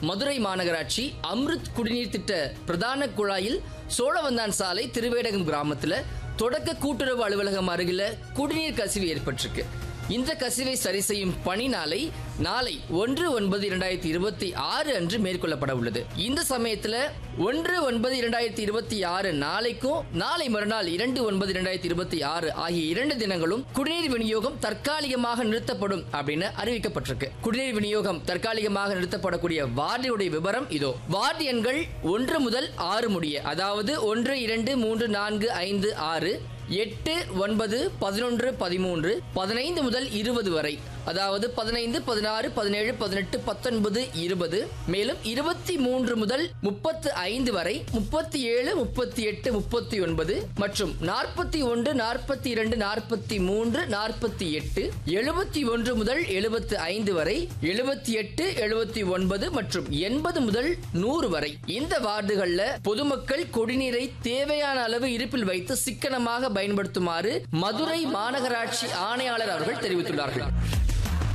மதுரை மாநகராட்சி அம்ருத் குடிநீர் திட்ட பிரதான குழாயில் சோழவந்தான் சாலை திருவேடகம் கிராமத்துல தொடக்க கூட்டுறவு அலுவலகம் அருகில குடிநீர் கசிவு ஏற்பட்டிருக்கு இந்த கசிவை சரி செய்யும் பணி நாளை நாளை ஒன்று ஒன்பது இரண்டாயிரத்தி இருபத்தி ஆறு அன்று மேற்கொள்ளப்பட உள்ளது இந்த சமயத்துல ஒன்று ஒன்பது இரண்டாயிரத்தி இருபத்தி ஆறு நாளைக்கும் நாளை மறுநாள் இரண்டு ஒன்பது இரண்டாயிரத்தி இருபத்தி ஆறு ஆகிய இரண்டு தினங்களும் குடிநீர் விநியோகம் தற்காலிகமாக நிறுத்தப்படும் அப்படின்னு அறிவிக்கப்பட்டிருக்கு குடிநீர் விநியோகம் தற்காலிகமாக நிறுத்தப்படக்கூடிய வார்டுடைய விவரம் இதோ வார்டு எண்கள் ஒன்று முதல் ஆறு முடிய அதாவது ஒன்று இரண்டு மூன்று நான்கு ஐந்து ஆறு எட்டு ஒன்பது பதினொன்று பதிமூன்று பதினைந்து முதல் இருபது வரை அதாவது பதினைந்து பதினாறு பதினேழு பதினெட்டு பத்தொன்பது இருபது மேலும் இருபத்தி மூன்று முதல் முப்பத்து ஐந்து வரை முப்பத்தி ஏழு முப்பத்தி எட்டு முப்பத்தி ஒன்பது மற்றும் நாற்பத்தி ஒன்று நாற்பத்தி இரண்டு நாற்பத்தி மூன்று நாற்பத்தி எட்டு எழுபத்தி ஒன்று முதல் எழுபத்து ஐந்து வரை எழுபத்தி எட்டு எழுபத்தி ஒன்பது மற்றும் எண்பது முதல் நூறு வரை இந்த வார்டுகள்ல பொதுமக்கள் குடிநீரை தேவையான அளவு இருப்பில் வைத்து சிக்கனமாக பயன்படுத்துமாறு மதுரை மாநகராட்சி ஆணையாளர் அவர்கள் தெரிவித்துள்ளார்கள்